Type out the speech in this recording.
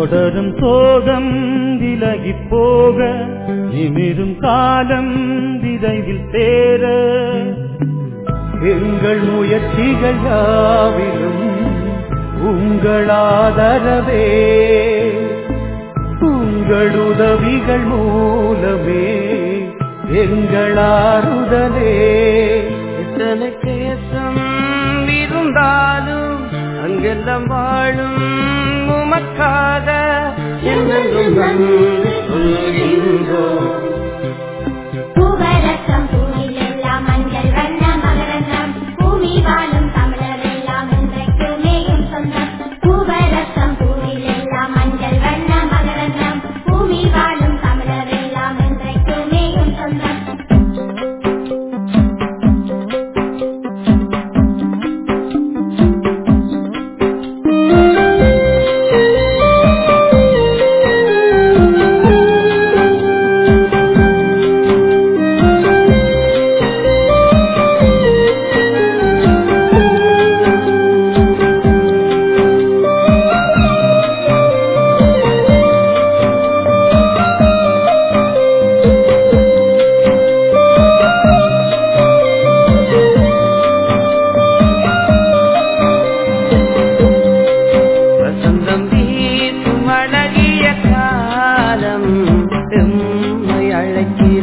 தொடரும் சோகம் விலகிப் போக நிமிரும் காலம் விரைவில் சேர எங்கள் முயற்சிகள் யாவிலும் உங்கள் ஆதரவே உங்கள் உதவிகள் மூலமே எங்கள் ஆறுதலே எத்தனை தேசம் இருந்தாலும் அங்கெல்லாம் வாழும் உமக்காக என்னென்றும் நன்றி சொல்கின்றோம் பூவரசம் பூவில் எல்லாம் மஞ்சள் வண்ண மகரந்தம் பூமி வாழும் தமிழர் எல்லாம் இன்றைக்குமேயும் சொந்தம் பூவரசம் பூவில் எல்லாம் மஞ்சள் வண்ண மகரந்தம் பூமி வாழும் தமிழர் எல்லாம் இன்றைக்குமேயும் சொந்தம் வசந்தம் வீசும் அழகிய காலம் எம்மை அழைக்கிறது